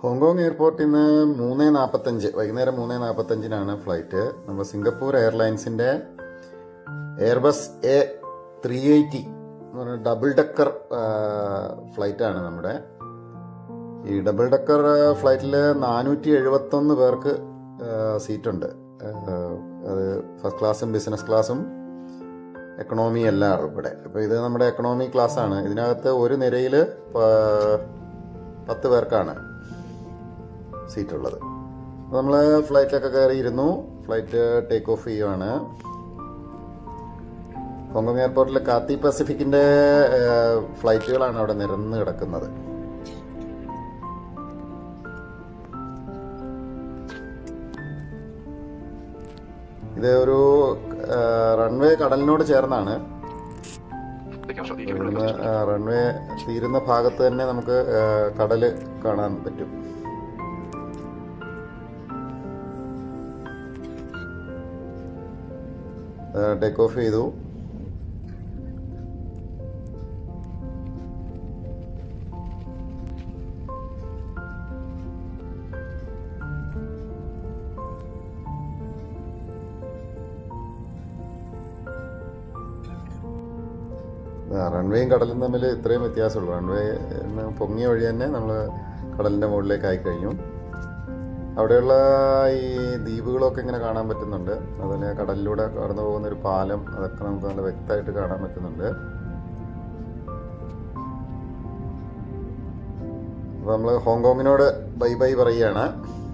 Hong Kong എയർപോർട്ടിൽ നിന്ന് മൂന്ന് നാൽപ്പത്തഞ്ച് വൈകുന്നേരം മൂന്ന് നാൽപ്പത്തഞ്ചിനാണ് ഫ്ലൈറ്റ് നമ്മൾ സിംഗപ്പൂർ എയർലൈൻസിൻ്റെ എയർബസ് എ ത്രീ എയ്റ്റി എന്ന് പറഞ്ഞ ഡബിൾ ഡെക്കർ ഫ്ലൈറ്റാണ് നമ്മുടെ ഈ ഡബിൾ ഡെക്കർ ഫ്ലൈറ്റിൽ നാനൂറ്റി എഴുപത്തൊന്ന് പേർക്ക് സീറ്റുണ്ട് അത് ഫസ്റ്റ് ക്ലാസ്സും ബിസിനസ് ക്ലാസ്സും എക്കണോമി എല്ലാം ഇവിടെ അപ്പോൾ ഇത് നമ്മുടെ എക്കണോമി ക്ലാസ് ആണ് ഇതിനകത്ത് ഒരു നിരയിൽ പത്ത് പേർക്കാണ് സീറ്റുള്ളത് നമ്മൾ ഫ്ലൈറ്റിലൊക്കെ കയറിയിരുന്നു ഫ്ലൈറ്റ് ടേക്ക് ഓഫ് ചെയ്യുവാണ് ഹോങ്കോങ് എയർപോർട്ടിൽ കാത്തി പസഫിക്കിന്റെ ഫ്ലൈറ്റുകളാണ് അവിടെ നിരന്ന് കിടക്കുന്നത് ഇത് ഒരു റൺവേ കടലിനോട് ചേർന്നാണ് ഇവിടുന്ന് റൺവേ തീരുന്ന ഭാഗത്ത് തന്നെ നമുക്ക് കടല് കാണാൻ പറ്റും ടേക്ക് ഓഫ് ചെയ്തു റൺവേയും കടലും തമ്മിൽ ഇത്രയും വ്യത്യാസമുള്ളൂ റൺവേ പൊങ്ങിയ വഴി തന്നെ നമ്മൾ കടലിൻ്റെ മുകളിലേക്ക് ആയിക്കഴിഞ്ഞു അവിടെയുള്ള ഈ ദ്വീപുകളൊക്കെ ഇങ്ങനെ കാണാൻ പറ്റുന്നുണ്ട് അതുപോലെ കടലിലൂടെ കടന്നു പോകുന്ന ഒരു പാലം അതൊക്കെ നമുക്ക് നല്ല വ്യക്തമായിട്ട് കാണാൻ പറ്റുന്നുണ്ട് അപ്പോൾ നമ്മൾ ഹോങ്കോങ്ങിനോട് ബൈ ബൈ പറയുകയാണ്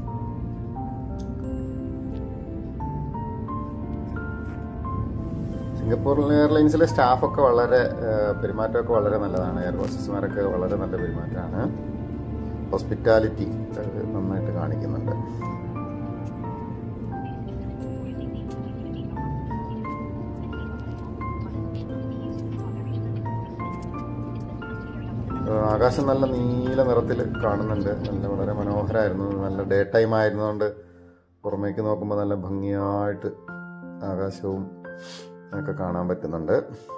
സിംഗപ്പൂർ എയർലൈൻസിലെ സ്റ്റാഫൊക്കെ വളരെ പെരുമാറ്റമൊക്കെ വളരെ നല്ലതാണ് എയർ ഹോസ്റ്റസ്മാരൊക്കെ വളരെ നല്ല പെരുമാറ്റമാണ് ഹോസ്പിറ്റാലിറ്റി നന്നായിട്ട് കാണിക്കുന്നുണ്ട് ആകാശം നല്ല നീല നിറത്തിൽ കാണുന്നുണ്ട് നല്ല വളരെ മനോഹരമായിരുന്നു നല്ല ഡേ ടൈം ആയിരുന്നതുകൊണ്ട് പുറമേക്ക് നോക്കുമ്പോൾ നല്ല ഭംഗിയായിട്ട് ആകാശവും ഒക്കെ കാണാൻ പറ്റുന്നുണ്ട്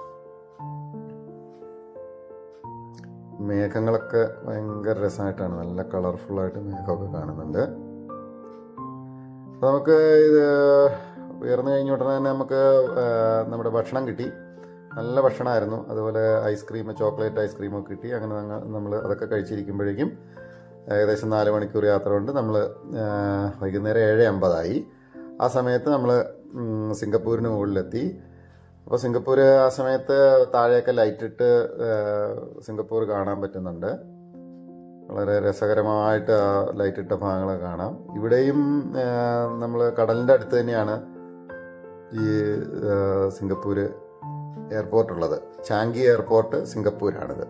മേഘങ്ങളൊക്കെ ഭയങ്കര രസമായിട്ടാണ് നല്ല കളർഫുള്ളായിട്ട് മേഘമൊക്കെ കാണുന്നുണ്ട് നമുക്ക് ഇത് ഉയർന്നു കഴിഞ്ഞ ഉടനെ തന്നെ നമുക്ക് നമ്മുടെ ഭക്ഷണം കിട്ടി നല്ല ഭക്ഷണമായിരുന്നു അതുപോലെ ഐസ്ക്രീം ചോക്ലേറ്റ് ഐസ്ക്രീമൊക്കെ കിട്ടി അങ്ങനെ നമ്മൾ അതൊക്കെ കഴിച്ചിരിക്കുമ്പോഴേക്കും ഏകദേശം നാല് മണിക്കൂർ യാത്ര കൊണ്ട് നമ്മൾ വൈകുന്നേരം ഏഴ് അമ്പതായി ആ സമയത്ത് നമ്മൾ സിംഗപ്പൂരിന് മുകളിലെത്തി അപ്പോൾ സിംഗപ്പൂർ ആ സമയത്ത് താഴെയൊക്കെ ലൈറ്റ് ഇട്ട് സിംഗപ്പൂർ കാണാൻ പറ്റുന്നുണ്ട് വളരെ രസകരമായിട്ട് ആ ലൈറ്റ് ഇട്ട ഭാഗങ്ങളൊക്കെ കാണാം ഇവിടെയും നമ്മൾ കടലിൻ്റെ അടുത്ത് തന്നെയാണ് ഈ സിംഗപ്പൂർ എയർപോർട്ട് ഉള്ളത് ചാങ്കി എയർപോർട്ട് സിംഗപ്പൂരാണിത്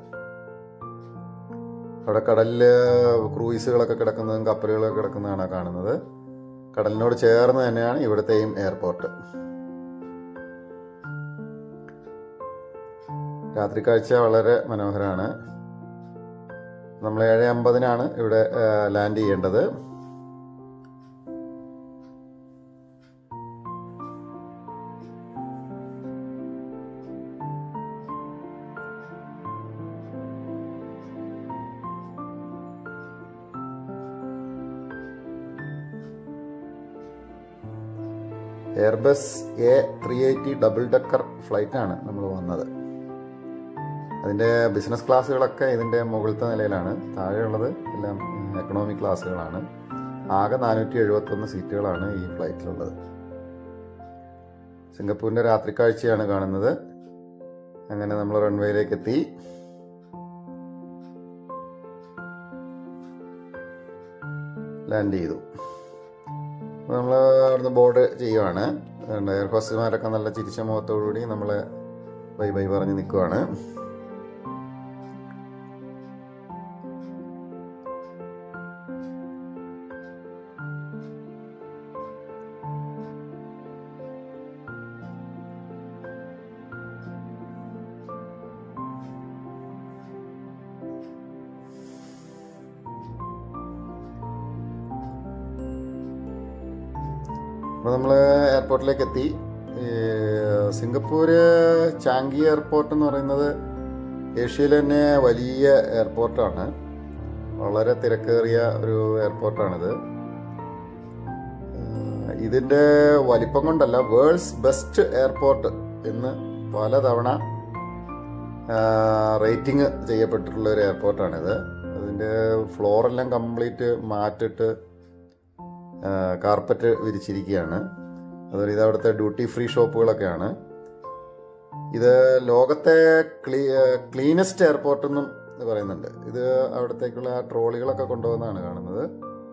അവിടെ കടലിൽ ക്രൂയിസുകളൊക്കെ കിടക്കുന്നതും കപ്പലുകളൊക്കെ കിടക്കുന്നതാണ് കാണുന്നത് കടലിനോട് ചേർന്ന് തന്നെയാണ് ഇവിടുത്തെയും എയർപോർട്ട് രാത്രി കാഴ്ച വളരെ മനോഹരമാണ് നമ്മൾ ഏഴ് അമ്പതിനാണ് ഇവിടെ ലാൻഡ് ചെയ്യേണ്ടത് Airbus A three eighty double decker ഫ്ലൈറ്റാണ് നമ്മൾ വന്നത് അതിൻ്റെ ബിസിനസ് ക്ലാസ്സുകളൊക്കെ ഇതിൻ്റെ മുകളിലത്തെ നിലയിലാണ് താഴെയുള്ളത് എല്ലാം എക്കണോമിക് ക്ലാസ്സുകളാണ് ആകെ നാനൂറ്റി എഴുപത്തൊന്ന് സീറ്റുകളാണ് ഈ ഫ്ലൈറ്റിലുള്ളത് സിംഗപ്പൂരിൻ്റെ രാത്രി കാഴ്ചയാണ് കാണുന്നത് അങ്ങനെ നമ്മൾ റൺവേയിലേക്ക് എത്തി ലാൻഡ് ചെയ്തു നമ്മൾ അവിടുന്ന് ബോർഡ് ചെയ്യുവാണ് എയർ ഹോസ്റ്റർമാരൊക്കെ നല്ല ചിരിച്ച മുഖത്തോടുകൂടി നമ്മളെ ബൈ ബൈ പറഞ്ഞ് നിൽക്കുവാണ് അപ്പോൾ നമ്മൾ എയർപോർട്ടിലേക്ക് എത്തി സിംഗപ്പൂര് ചാങ്കി എയർപോർട്ട് എന്ന് പറയുന്നത് ഏഷ്യയിലെ തന്നെ വലിയ എയർപോർട്ടാണ് വളരെ തിരക്കേറിയ ഒരു എയർപോർട്ടാണിത് ഏഹ് ഇതിന്റെ വലിപ്പം കൊണ്ടല്ല വേൾഡ്സ് ബെസ്റ്റ് എയർപോർട്ട് എന്ന് പലതവണ റേറ്റിംഗ് ചെയ്യപ്പെട്ടിട്ടുള്ള ഒരു എയർപോർട്ടാണിത് അതിന്റെ ഫ്ലോറെല്ലാം കംപ്ലീറ്റ് മാറ്റിട്ട് കാർപ്പറ്റ് വിരിച്ചിരിക്കുകയാണ് അതുപോലെ ഇത് അവിടുത്തെ ഡ്യൂട്ടി ഫ്രീ ഷോപ്പുകളൊക്കെയാണ് ഇത് ലോകത്തെ ക്ലീ ക്ലീനസ്റ്റ് എയർപോർട്ട് എന്നും പറയുന്നുണ്ട് ഇത് അവിടത്തേക്കുള്ള ആ ട്രോളികളൊക്കെ കൊണ്ടുപോകുന്നതാണ് കാണുന്നത്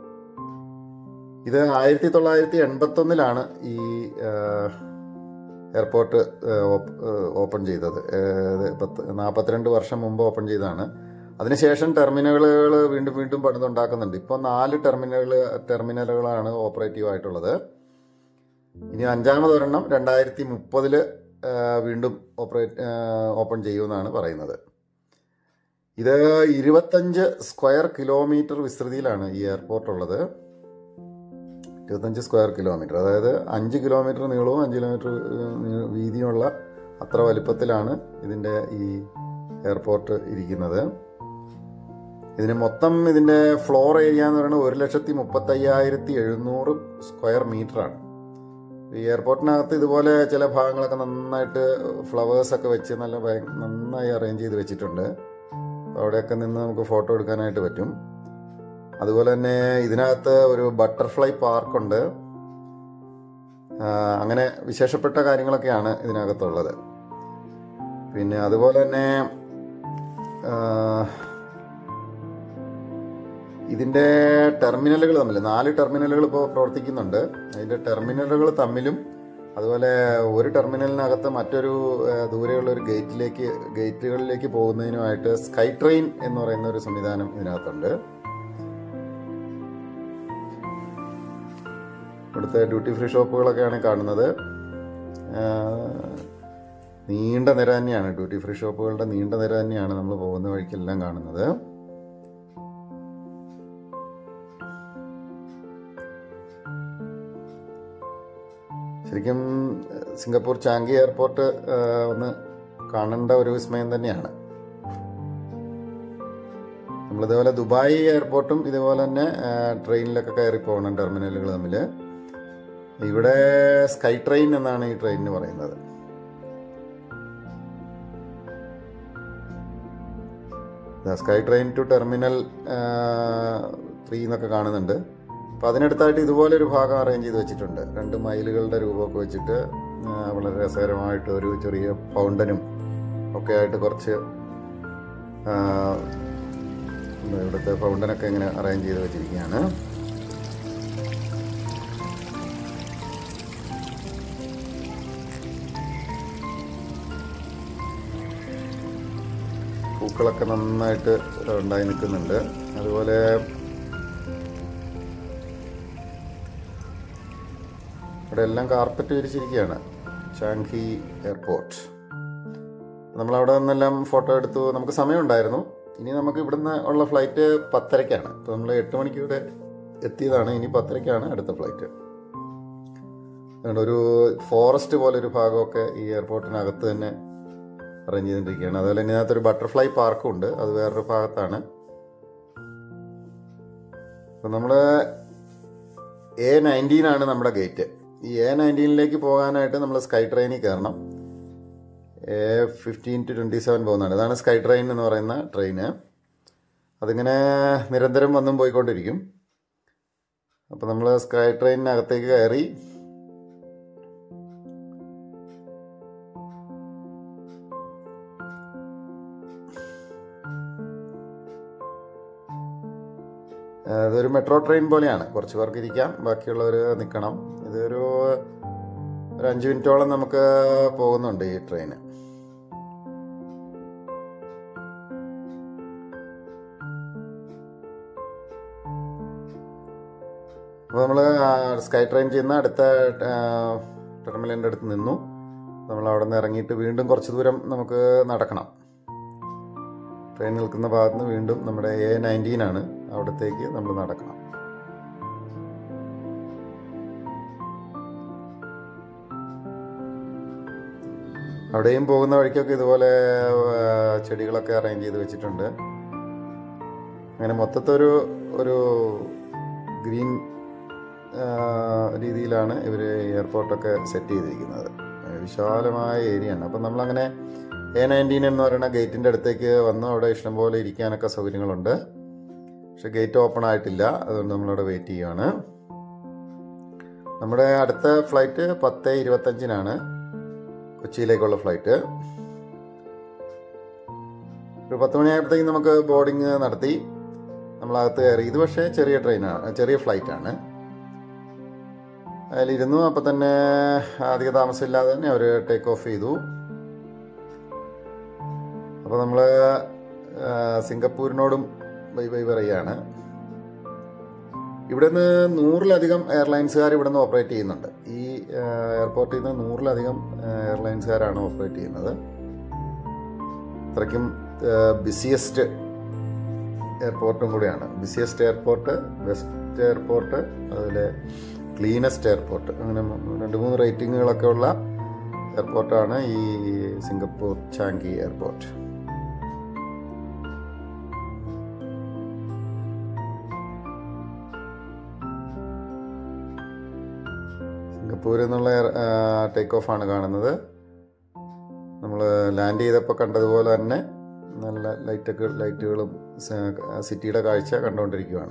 ഇത് ആയിരത്തി തൊള്ളായിരത്തി എൺപത്തി ഒന്നിലാണ് ഈ എയർപോർട്ട് ഓപ്പൺ ചെയ്തത് ഏഹ് പത്ത് നാൽപ്പത്തിരണ്ട് വർഷം മുമ്പ് ഓപ്പൺ ചെയ്തതാണ് അതിനുശേഷം ടെർമിനലുകൾ വീണ്ടും വീണ്ടും പണിതുണ്ടാക്കുന്നുണ്ട് ഇപ്പോൾ നാല് ടെർമിനലുകൾ ടെർമിനലുകളാണ് ഓപ്പറേറ്റീവ് ആയിട്ടുള്ളത് ഇനി അഞ്ചാമതൊരെണ്ണം രണ്ടായിരത്തി മുപ്പതില് വീണ്ടും ഓപ്പറേറ്റ് ഓപ്പൺ ചെയ്യുമെന്നാണ് പറയുന്നത് ഇത് ഇരുപത്തഞ്ച് സ്ക്വയർ കിലോമീറ്റർ വിസ്തൃതിയിലാണ് ഈ എയർപോർട്ട് ഉള്ളത് ഇരുപത്തഞ്ച് സ്ക്വയർ കിലോമീറ്റർ അതായത് അഞ്ച് കിലോമീറ്റർ നീളവും അഞ്ച് കിലോമീറ്റർ വീതിയുമുള്ള അത്ര വലിപ്പത്തിലാണ് ഇതിൻ്റെ ഈ എയർപോർട്ട് ഇരിക്കുന്നത് ഇതിന് മൊത്തം ഇതിൻ്റെ ഫ്ലോർ ഏരിയ എന്ന് പറയുന്നത് ഒരു ലക്ഷത്തി മുപ്പത്തയ്യായിരത്തി എഴുന്നൂറ് സ്ക്വയർ മീറ്ററാണ് ഈ എയർപോർട്ടിനകത്ത് ഇതുപോലെ ചില ഭാഗങ്ങളൊക്കെ നന്നായിട്ട് ഫ്ലവേഴ്സ് ഒക്കെ വെച്ച് നല്ല ഭയ- നന്നായി അറേഞ്ച് ചെയ്ത് വെച്ചിട്ടുണ്ട് അപ്പോൾ അവിടെയൊക്കെ നിന്ന് നമുക്ക് ഫോട്ടോ എടുക്കാനായിട്ട് പറ്റും അതുപോലെ തന്നെ ഇതിനകത്ത് ഒരു ബട്ടർഫ്ലൈ പാർക്കുണ്ട് ആ, അങ്ങനെ വിശേഷപ്പെട്ട കാര്യങ്ങളൊക്കെയാണ് ഇതിനകത്തുള്ളത് പിന്നെ അതുപോലെ തന്നെ ആ, ഇതിന്റെ ടെർമിനലുകൾ തമ്മിൽ നാല് ടെർമിനലുകൾ ഇപ്പോൾ പ്രവർത്തിക്കുന്നുണ്ട് അതിന്റെ ടെർമിനലുകൾ തമ്മിലും അതുപോലെ ഒരു ടെർമിനലിനകത്ത് മറ്റൊരു ആ, ദൂരെയുള്ള ഒരു ഗേറ്റിലേക്ക് ഗേറ്റുകളിലേക്ക് പോകുന്നതിനുമായിട്ട് സ്കൈ ട്രെയിൻ എന്ന് പറയുന്ന ഒരു സംവിധാനം ഇതിനകത്തുണ്ട് ഇവിടുത്തെ ഡ്യൂട്ടി ഫ്രീ ഷോപ്പുകളൊക്കെയാണ് കാണുന്നത് ആ, നീണ്ട നിര തന്നെയാണ് ഡ്യൂട്ടി ഫ്രീ ഷോപ്പുകളുടെ നീണ്ട നിര തന്നെയാണ് നമ്മൾ പോകുന്ന വഴിക്കെല്ലാം കാണുന്നത് ശരിക്കും ഏഹ്, സിംഗപ്പൂർ ചാങ്കി എയർപോർട്ട് ഏഹ്, ഒന്ന് കാണേണ്ട ഒരു വിസ്മയം തന്നെയാണ് നമ്മളിതുപോലെ ദുബായ് എയർപോർട്ടും ഇതുപോലെ തന്നെ ഏഹ്, ട്രെയിനിലൊക്കെ കയറി പോകണം ടെർമിനലുകൾ തമ്മിൽ ഇവിടെ സ്കൈ ട്രെയിൻ എന്നാണ് ഈ ട്രെയിനിന് പറയുന്നത് ദാ sky train to terminal three എന്നൊക്കെ കാണുന്നുണ്ട് അപ്പം അതിനടുത്തായിട്ട് ഇതുപോലെ ഒരു ഭാഗം അറേഞ്ച് ചെയ്ത് വെച്ചിട്ടുണ്ട് രണ്ട് മയിലുകളുടെ രൂപമൊക്കെ വെച്ചിട്ട് ആ, വളരെ രസകരമായിട്ട് ഒരു ചെറിയ ഫൗണ്ടനും ഒക്കെ ആയിട്ട് കുറച്ച് ആ, എന്താ ഇവിടുത്തെ ഫൗണ്ടനൊക്കെ ഇങ്ങനെ അറേഞ്ച് ചെയ്ത് വെച്ചിരിക്കുകയാണ് പൂക്കളൊക്കെ നന്നായിട്ട് ഉണ്ടായി നിൽക്കുന്നുണ്ട് അതുപോലെ ഇവിടെ എല്ലാം കാർപ്പറ്റ് വിരിച്ചിരിക്കുകയാണ് ചാങ്ഹി എയർപോർട്ട് നമ്മൾ അവിടെ നിന്നെല്ലാം ഫോട്ടോ എടുത്തു നമുക്ക് സമയമുണ്ടായിരുന്നു ഇനി നമുക്ക് ഇവിടുന്ന് ഉള്ള ഫ്ലൈറ്റ് പത്തരയ്ക്കാണ് ഇപ്പോൾ നമ്മൾ എട്ട് മണിക്ക് ഇവിടെ എത്തിയതാണ് ഇനി പത്തരയ്ക്കാണ് അടുത്ത ഫ്ലൈറ്റ് അതുകൊണ്ട് ഒരു ഫോറസ്റ്റ് പോലെ ഒരു ഭാഗമൊക്കെ ഈ എയർപോർട്ടിനകത്ത് തന്നെ അറേഞ്ച് ചെയ്തിരിക്കുകയാണ് അതുപോലെ തന്നെ ഇതിനകത്തൊരു ബട്ടർഫ്ലൈ പാർക്കും ഉണ്ട് അത് വേറൊരു ഭാഗത്താണ് അപ്പം നമ്മൾ എ നയൻറ്റീൻ ആണ് നമ്മുടെ ഗേറ്റ് ഈ എ നയൻറ്റീനിലേക്ക് പോകാനായിട്ട് നമ്മൾ സ്കൈ ട്രെയിനിൽ കയറണം A fifteen to twenty seven പോകുന്നതാണ് ഇതാണ് സ്കൈ ട്രെയിൻ എന്ന് പറയുന്ന ട്രെയിന് അതിങ്ങനെ നിരന്തരം വന്നും പോയിക്കൊണ്ടിരിക്കും അപ്പോൾ നമ്മൾ സ്കൈ ട്രെയിനിനകത്തേക്ക് കയറി ഇതൊരു മെട്രോ ട്രെയിൻ പോലെയാണ് കുറച്ച് പേർക്ക് ഇരിക്കാം ബാക്കിയുള്ളവർ നിൽക്കണം ഇതൊരു ഒരു അഞ്ച് മിനിറ്റോളം നമുക്ക് പോകുന്നുണ്ട് ഈ ട്രെയിന് അപ്പോൾ നമ്മൾ സ്കൈ ട്രെയിൻ ചെയ്യുന്ന അടുത്ത ടെർമിനലിൻ്റെ അടുത്ത് നിന്നു നമ്മൾ അവിടെ നിന്ന് ഇറങ്ങിയിട്ട് വീണ്ടും കുറച്ച് ദൂരം നമുക്ക് നടക്കണം ട്രെയിൻ നിൽക്കുന്ന ഭാഗത്ത് നിന്ന് വീണ്ടും നമ്മുടെ എ നയൻറ്റീൻ ആണ് അവിടത്തേക്ക് നമ്മൾ നടക്കണം അവിടെയും പോകുന്ന വഴിക്കൊക്കെ ഇതുപോലെ ആ, ചെടികളൊക്കെ അറേഞ്ച് ചെയ്ത് വെച്ചിട്ടുണ്ട് അങ്ങനെ മൊത്തത്തൊരു ഒരു ഗ്രീൻ രീതിയിലാണ് ഇവർ എയർപോർട്ടൊക്കെ സെറ്റ് ചെയ്തിരിക്കുന്നത് വിശാലമായ ഏരിയയാണ് അപ്പം നമ്മളങ്ങനെ എ നയൻറ്റീൻ എന്ന് പറയുന്ന ഗേറ്റിൻ്റെ അടുത്തേക്ക് വന്ന് അവിടെ ഇഷ്ടംപോലെ ഇരിക്കാനൊക്കെ സൗകര്യങ്ങളുണ്ട് പക്ഷെ ഗേറ്റ് ഓപ്പൺ ആയിട്ടില്ല അതുകൊണ്ട് നമ്മളവിടെ വെയിറ്റ് ചെയ്യുകയാണ് നമ്മുടെ അടുത്ത ഫ്ലൈറ്റ് പത്ത് ഇരുപത്തഞ്ചിനാണ് കൊച്ചിയിലേക്കുള്ള ഫ്ലൈറ്റ് ഒരു പത്ത് മണിയായപ്പോഴത്തേക്കും നമുക്ക് ബോർഡിങ് നടത്തി നമ്മളകത്ത് കയറി ഇത് പക്ഷേ ചെറിയ ട്രെയിനാണ് ചെറിയ ഫ്ലൈറ്റാണ് അതിലിരുന്നു അപ്പം തന്നെ അധിക താമസമില്ലാതെ തന്നെ അവർ ടേക്ക് ഓഫ് ചെയ്തു അപ്പോൾ നമ്മൾ സിംഗപ്പൂരിനോടും ബൈ ബൈ പറയുകയാണ് ഇവിടുന്ന് നൂറിലധികം എയർലൈൻസുകാർ ഇവിടുന്ന് ഓപ്പറേറ്റ് ചെയ്യുന്നുണ്ട് ഈ എയർപോർട്ടിൽ നിന്ന് നൂറിലധികം എയർലൈൻസുകാരാണ് ഓപ്പറേറ്റ് ചെയ്യുന്നത് അത്രയ്ക്കും ബിസിയസ്റ്റ് എയർപോർട്ടും കൂടിയാണ് ബിസിയസ്റ്റ് എയർപോർട്ട് ബെസ്റ്റ് എയർപോർട്ട് അതുപോലെ ക്ലീനസ്റ്റ് എയർപോർട്ട് അങ്ങനെ രണ്ട് മൂന്ന് റേറ്റിങ്ങുകളൊക്കെ ഉള്ള എയർപോർട്ടാണ് ഈ സിംഗപ്പൂർ ചാങ്കി എയർപോർട്ട് സിംഗപ്പൂരിൽ നിന്നുള്ള ടേക്ക് ഓഫ് ആണ് കാണുന്നത് നമ്മൾ ലാൻഡ് ചെയ്തപ്പോൾ കണ്ടതുപോലെ തന്നെ നല്ല ലൈറ്റൊക്കെ ലൈറ്റുകളും സിറ്റിയുടെ കാഴ്ച കണ്ടുകൊണ്ടിരിക്കുകയാണ്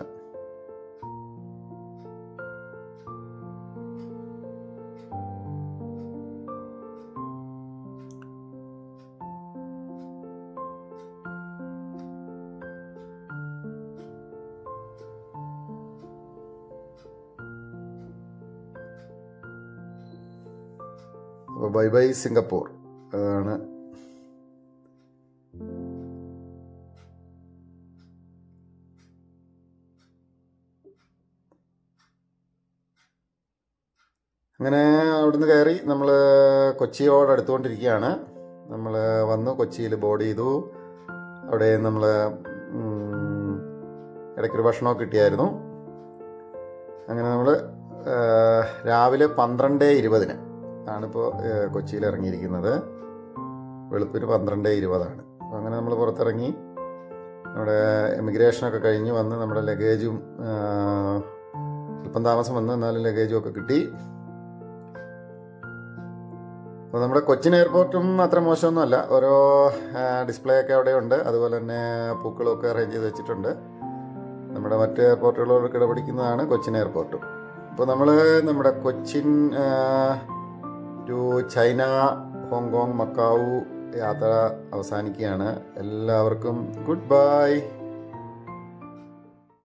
അപ്പോൾ ബൈ ബൈ സിംഗപ്പൂർ അതാണ് അങ്ങനെ അവിടുന്ന് കയറി നമ്മൾ കൊച്ചിയോട് അടുത്തുകൊണ്ടിരിക്കുകയാണ് നമ്മൾ വന്നു കൊച്ചിയിൽ ബോർഡ് ചെയ്തു അവിടെ നമ്മൾ ഇടയ്ക്കൊരു ഭക്ഷണമൊക്കെ കിട്ടിയായിരുന്നു അങ്ങനെ നമ്മൾ രാവിലെ പന്ത്രണ്ട് ഇരുപതിന് ആണിപ്പോൾ കൊച്ചിയിൽ ഇറങ്ങിയിരിക്കുന്നത് വെളുപ്പിന് പന്ത്രണ്ട് ഇരുപതാണ് അപ്പോൾ അങ്ങനെ നമ്മൾ പുറത്തിറങ്ങി നമ്മുടെ എമിഗ്രേഷനൊക്കെ കഴിഞ്ഞ് വന്ന് നമ്മുടെ ലഗേജും അല്പം താമസം വന്ന് എന്നാലും ലഗേജും ഒക്കെ കിട്ടി അപ്പോൾ നമ്മുടെ കൊച്ചിൻ എയർപോർട്ടും അത്ര മോശമൊന്നുമല്ല ഓരോ ഡിസ്പ്ലേ ഒക്കെ അവിടെ ഉണ്ട് അതുപോലെ തന്നെ പൂക്കളൊക്കെ അറേഞ്ച് ചെയ്ത് വെച്ചിട്ടുണ്ട് നമ്മുടെ മറ്റ് എയർപോർട്ടുകളോട് കിടപിടിക്കുന്നതാണ് കൊച്ചിൻ എയർപോർട്ടും അപ്പോൾ നമ്മൾ നമ്മുടെ Cochin to China Hong Kong Macau യാത്ര അവസാനിക്കുകയാണ് എല്ലാവർക്കും ഗുഡ് ബൈ